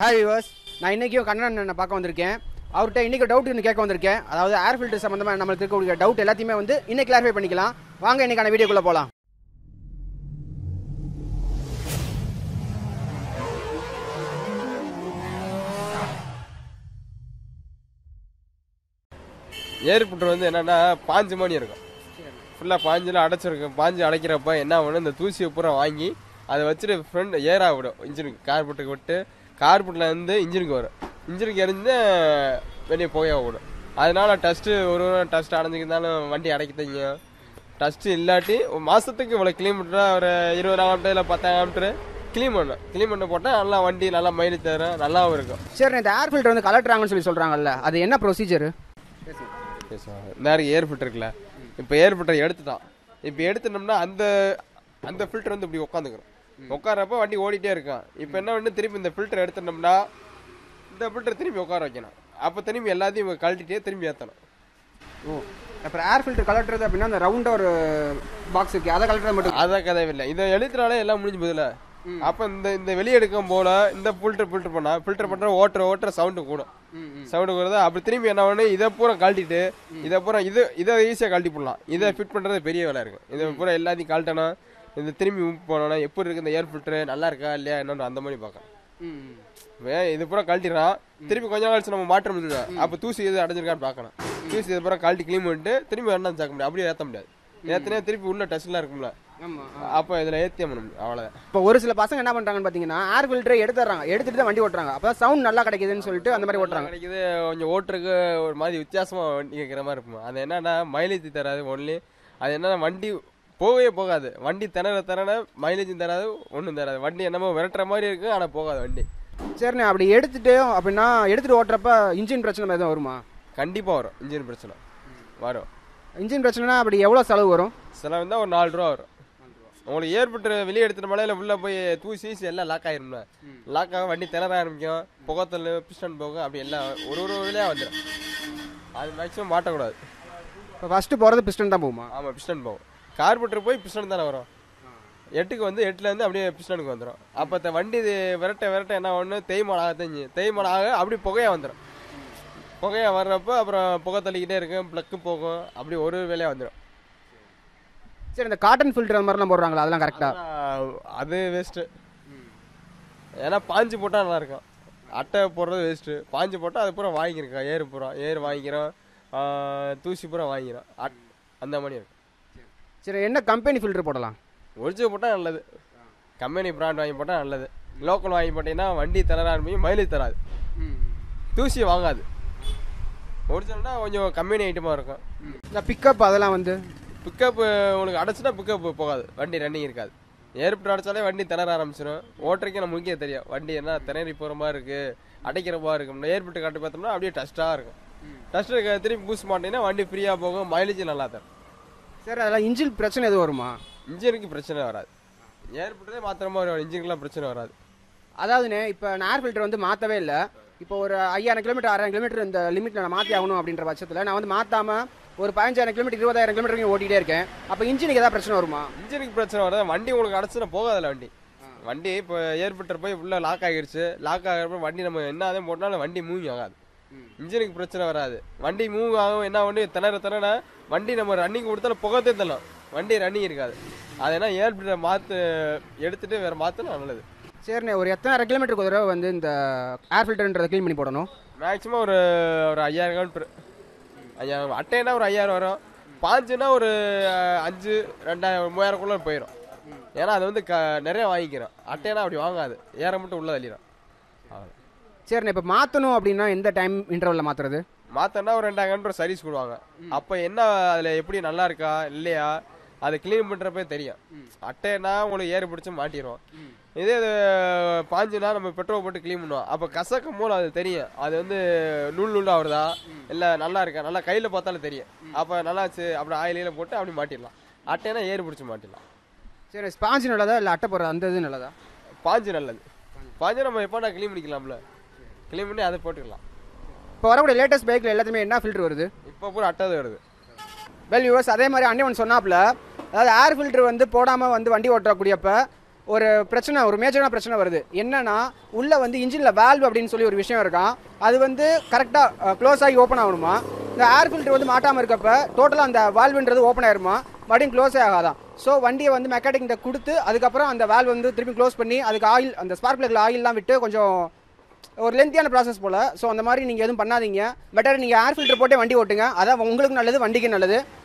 hi viewers நான் இன்றைக்கும் கண்ணன் அண்ணனை பார்க்க வந்திருக்கேன் அவர்கிட்ட இன்றைக்கி டவுட் இன்னும் கேட்க வந்திருக்கேன் அதாவது ஏர் ஃபில்டர் சம்மந்தமாக நம்மளுக்கு இருக்கக்கூடிய டவுட் எல்லாத்தையுமே வந்து இன்னைக்கு கிளாரிஃபை பண்ணிக்கலாம் வாங்க இன்னைக்கான வீடியோக்குள்ளே போகலாம் ஏர்புட்டு வந்து என்னன்னா பாஞ்சு மணி இருக்கும் ஃபுல்லாக பாஞ்சில் அடைச்சிருக்கும் பாஞ்சு அடைக்கிறப்ப என்ன பண்ணும் இந்த தூசியை பூரா வாங்கி அதை வச்சுட்டு ஃப்ரண்ட் ஏராக விடும் இன்ஜினுக்கு கார்பெட்டுக்கு விட்டு கார்பெட்டில் இருந்து இன்ஜினுக்கு வரும் இன்ஜினுக்கு எரிஞ்சு வெளியே போய விடும் அதனால டஸ்ட்டு ஒரு ஒரு டஸ்ட் அடைஞ்சிக்கிருந்தாலும் வண்டி அடைக்கத்தீங்க டஸ்ட்டு இல்லாட்டி ஒரு மாதத்துக்கு இவ்வளோ கிலோமீட்டராக ஒரு இருபதாயிரம் இல்லை பத்தாயிரம் க்ளீன் பண்ணும் க்ளீன் பண்ண போட்டால் நல்லா வண்டி நல்லா மைலேஜ் தரும் நல்லாவும் இருக்கும் சரி இந்த ஏர் ஃபில்டர் வந்து கலட்டுறாங்கன்னு சொல்லி சொல்கிறாங்கல்ல அது என்ன ப்ரொசீஜர் நேரம் ஏர் ஃபில்டர் இருக்குல்ல இப்போ ஏர் ஃபில்டர் எடுத்துட்டான் இப்போ எடுத்துட்டோம்னா அந்த அந்த ஃபில்டர் வந்து இப்படி உட்காந்துக்கிறோம் உட்காரப்ப வண்டி ஓடிட்டே இருக்கான் இப்போ என்ன பண்ணு திருப்பி இந்த ஃபில்டர் எடுத்துட்டோம்னா இந்த ஃபில்டர் திரும்பி உட்கார வைக்கணும் அப்போ திரும்பி எல்லாத்தையும் கழட்டிட்டே திரும்பி ஏற்றணும் ஓ அப்புறம் ஏர் ஃபில்டர் கலட்டுறது அப்படின்னா அந்த ரவுண்டாக ஒரு பாக்ஸ் இருக்கு அதை கலட்டுறது மட்டும் அதான் கதை இல்லை இதை எழுத்துனாலே எல்லாம் முடிஞ்சு போதில்ல அப்போ இந்த இந்த வெளியே எடுக்கும் போல இந்த ஃபில்டர் ஃபில்டர் பண்ணா ஃபில்டர் பண்ணுற ஓட்டுற ஓட்டுற சவுண்டு கூடும் சவுண்டு கூடுது அப்படி திரும்பி என்ன பண்ணு இதை பூரா கழட்டிட்டு இதை பூரா இது இதை ஈஸியாக கழட்டி போடலாம் இதை ஃபிட் பண்ணுறது பெரிய வேலை இருக்கு இதை பூரா எல்லாத்தையும் கழட்டணும் இந்த திரும்பி மூவ் பண்ணணும் எப்படி இருக்கு இந்த ஏர் ஃபில்டர் நல்லா இருக்கா இல்லையா என்னன்னு அந்த மாதிரி பார்க்கலாம் வே இது பூரா கழட்டிடுறான் திருப்பி கொஞ்ச நாள் கழிச்சு நம்ம மாற்ற முடியும் அப்போ தூசி எது அடைஞ்சிருக்கான்னு பார்க்கணும் தூசி இது பூரா கழட்டி க்ளீன் பண்ணிட்டு திரும்பி என்ன சேர்க்க முடியும் அப்படியே ஏற்ற முடியாது ஏற்றினே திருப்பி உள்ள டஸ்ட்லாம் இருக்கும்ல அப்போ இதில் ஏற்றிய முடியும் அவ்வளோதான் இப்போ ஒரு சில பசங்க என்ன பண்ணுறாங்கன்னு பார்த்தீங்கன்னா ஏர் ஃபில்டரை எடுத்துறாங்க எடுத்துட்டு தான் வண்டி ஓட்டுறாங்க அப்போ சவுண்ட் நல்லா கிடைக்குதுன்னு சொல்லிட்டு அந்த மாதிரி ஓட்டுறாங்க கிடைக்குது கொஞ்சம் ஓட்டுறதுக்கு ஒரு மாதிரி வித்தியாசமா வண்டி கேட்குற மாதிரி இருக்கும் அது என்னன்னா மைலேஜ் தராது ஒன்லி அது என்னன்னா வண்டி போகவே போகாது வண்டி திணற திறன மைலேஜும் தராது ஒன்றும் தராது வண்டி என்னமோ விரட்டுற மாதிரி இருக்கு ஆனால் போகாது வண்டி சரிண்ணே அப்படி எடுத்துட்டு அப்படின்னா எடுத்துட்டு ஓட்டுறப்ப இன்ஜின் பிரச்சனை எதுவும் வருமா கண்டிப்பாக வரும் இன்ஜின் பிரச்சனை வரும் இன்ஜின் பிரச்சனைனா அப்படி எவ்வளோ செலவு வரும் சில வந்து ஒரு நாலு ரூபா வரும் உங்களுக்கு ஏற்பட்டு வெளியே எடுத்துட்ட மலையில உள்ள போய் தூசி ஈசி எல்லாம் லாக் ஆயிரும்ல லாக் ஆக வண்டி திணற ஆரம்பிக்கும் புகத்தல் பிஸ்டன் போகும் அப்படி எல்லாம் ஒரு ஒரு இதுலேயே வந்துடும் அது மேக்ஸிமம் மாட்டக்கூடாது இப்போ ஃபஸ்ட்டு போகிறது பிஸ்டன் தான் போகுமா ஆமாம் பிஸ்டன் போகும் கார்பெட்டர் போய் பிஸ்டன் தானே வரும் எட்டுக்கு வந்து எட்டுலேருந்து அப்படியே பிஸ்டனுக்கு வந்துடும் அப்போ இந்த வண்டி இது விரட்ட விரட்ட என்ன ஒன்று தேய்மானம் ஆக தெரிஞ்சு தேய்மானம் ஆக அப்படி புகையா வந்துடும் புகையா வர்றப்ப அப்புறம் புகை தள்ளிக்கிட்டே இருக்கும் ப்ளக்கு போகும் அப்படி ஒரு வேலையாக வந்துடும் சரி இந்த காட்டன் ஃபில்டர் அந்த மாதிரிலாம் போடுறாங்களா அதெல்லாம் கரெக்டாக அது வேஸ்ட்டு ஏன்னா பாஞ்சு போட்டால் நல்லா இருக்கும் அட்டை போடுறது வேஸ்ட்டு பாஞ்சு போட்டால் அது பூரா வாங்கிக்கிறோம் ஏறு பூரா ஏறு வாங்கிக்கிறோம் ஆஹ் தூசி பூரா வாங்கிக்கிறோம் அட் அந்த மாதிரி இருக்கும் சரி என்ன கம்பெனி ஃபில்டர் போடலாம் ஒரிஜினல் போட்டால் நல்லது கம்பெனி பிராண்ட் வாங்கி போட்டால் நல்லது லோக்கல் வாங்கி போட்டீங்கன்னா வண்டி தர ஆரம்பிக்கும் மைலேஜ் தராது தூசி வாங்காது ஒரிஜினல்னா கொஞ்சம் கம்பெனி ஐட்டமாக இருக்கும் இந்த பிக்கப் அதெல்லாம் வந்து பிக்கப் உங்களுக்கு அடைச்சுனா பிக்கப் போகாது வண்டி ரன்னிங் இருக்காது ஏர்போர்ட் அடைச்சாலே வண்டி திணற ஆரம்பிச்சிடும் ஓட்டுறக்கே நமக்கே தெரியும் வண்டி என்ன திணறி போகிற மாதிரி இருக்குது அடைக்கிற மாதிரி இருக்கும் ஏர்போர்ட் காட்டி பார்த்தோம்னா அப்படியே டஸ்ட்டாக இருக்கும் டஸ்ட் இருக்க திருப்பி பூஸ் மாட்டீங்கன்னா வண்டி ஃப்ரீயாக போகும் மைலேஜ் நல்லா தரும் சரி அதெல்லாம் இன்ஜின் பிரச்சனை எதுவும் வருமா இன்ஜினுக்கு பிரச்சனை வராது ஏர்போர்ட்டே மாத்திர மாதிரி வரும் இன்ஜினுக்குலாம் பிரச்சனை வராது அதாவதுண்ணே இப்போ நான் ஏர் ஃபில்டர் வந்து மாற்றவே இல்லை இப்போ ஒரு ஐயாயிரம் கிலோமீட்டர் ஆறாயிரம் கிலோமீட்டர் இந்த லிமிட்டில் நான் மாற்றி ஆகணும் அப்படின்ற பட்சத்தில் நான் வந்து மாற்றாம ஒரு பதினஞ்சாயிரம் கிலோமீட்டர் இருபதாயிரம் கிலோமீட்டர் வரைக்கும் ஓட்டிகிட்டே இருக்கேன் அப்போ இன்ஜினுக்கு ஏதாவது பிரச்சனை வருமா இன்ஜினுக்கு பிரச்சனை வராது வண்டி உங்களுக்கு அடைச்சுனா போகாதுல்ல வண்டி வண்டி இப்போ ஏர்போர்ட்டர் போய் உள்ள லாக் ஆகிடுச்சு லாக் ஆகிறப்ப வண்டி நம்ம என்ன தான் போட்டாலும் வண்டி மூவ் ஆகாது இன்ஜினுக்கு பிரச்சனை வராது வண்டி மூவ் ஆகும் என்ன வண்டி திணற திணற வண்டி நம்ம ரன்னிங் கொடுத்தாலும் புகத்தே தள்ளும் வண்டி ரன்னிங் இருக்காது அது என்ன ஏர்போர்ட்டை மாற்று எடுத்துட்டு வேற மாற்றினா நல்லது சரிண்ணே ஒரு எத்தனாயிரம் கிலோமீட்டருக்கு ஒரு தடவை வந்து இந்த ஏர் ஃபில்டர்ன்றதை க்ளீன் பண்ணி போடணும் மேக்ஸிமம் ஒரு ஒரு ஐயாயிரம் கிலோமீட்டர் ஐயாயிரம் அட்டைனா ஒரு ஐயாயிரம் வரும் பாஞ்சுனா ஒரு அஹ், அஞ்சு ரெண்டாயிரம் மூவாயிரக்குள்ள போயிடும் ஏன்னா அது வந்து க நிறைய வாங்கிக்கிறோம் அட்டைனா அப்படி வாங்காது ஏற மட்டும் உள்ள தள்ளிடும் அவ்வளோ சரிண்ணே இப்போ மாற்றணும் அப்படின்னா எந்த டைம் இன்டர்வலில் மாற்றுறது மாத்தனா ஒரு ரெண்டாயிரம் கிலோமீட்டர் சர்வீஸ் கொடுவாங்க அப்போ என்ன அதில் எப்படி நல்லா இருக்கா இல்லையா அதை க்ளீன் பண்ணுறப்பே தெரியும் அட்டைனா உங்களுக்கு ஏறு பிடிச்சி மாட்டிடுவோம் இதே இது பாஞ்சுனா நம்ம பெட்ரோல் போட்டு க்ளீன் பண்ணுவோம் அப்போ கசக்கும் போது அது தெரியும் அது வந்து நூல் நூலாக வருதா இல்லை நல்லா இருக்கா நல்லா கையில் பார்த்தாலும் தெரியும் அப்போ நல்லாச்சு அப்படி ஆயிலையில் போட்டு அப்படி மாட்டிடலாம் அட்டைனா ஏறு பிடிச்சி மாட்டிடலாம் சரி ஸ்பாஞ்சு நல்லதா இல்லை அட்டை போடுறது அந்த இது நல்லதா பாஞ்சு நல்லது பாஞ்சு நம்ம எப்போ நான் க்ளீன் பண்ணிக்கலாம்ல க்ளீன் பண்ணி அதை போட்டுக்கலாம் இப்போ வரக்கூடிய லேட்டஸ்ட் பைக்கில் எல்லாத்துமே என்ன ஃபில்டர் வருது இப்போ பூரா அட்டை தான் வருது வெல் யூஸ் அதே மாதிரி அண்ணன் ஒன்று சொன்னாப்புல அதாவது ஏர் ஃபில்டர் வந்து போடாமல் வந்து வண்டி ஓட்டக்கூடியப்ப ஒரு பிரச்சனை ஒரு மேஜரான பிரச்சனை வருது என்னன்னா உள்ள வந்து இன்ஜினில் வேல்வ் அப்படின்னு சொல்லி ஒரு விஷயம் இருக்கான் அது வந்து கரெக்டாக க்ளோஸ் ஆகி ஓப்பன் ஆகணுமா இந்த ஏர் ஃபில்டர் வந்து மாட்டாமல் இருக்கப்ப டோட்டலாக அந்த வால்வுன்றது ஓப்பன் ஆயிருமா மறுபடியும் க்ளோஸே ஆகாதான் ஸோ வண்டியை வந்து மெக்கானிக்கிட்ட கொடுத்து அதுக்கப்புறம் அந்த வால்வ் வந்து திருப்பி க்ளோஸ் பண்ணி அதுக்கு ஆயில் அந்த ஸ்பார்க் பிளக்கில் ஆயில்லாம் விட்டு கொஞ்சம் ஒரு லென்த்தியான ப்ராசஸ் போல் ஸோ அந்த மாதிரி நீங்கள் எதுவும் பண்ணாதீங்க பெட்டர் நீங்கள் ஏர் ஃபில்டர் போட்டே வண்டி ஓட்டுங்க அதான் உங்களுக்கு நல்லது வண்டிக்கு நல்லது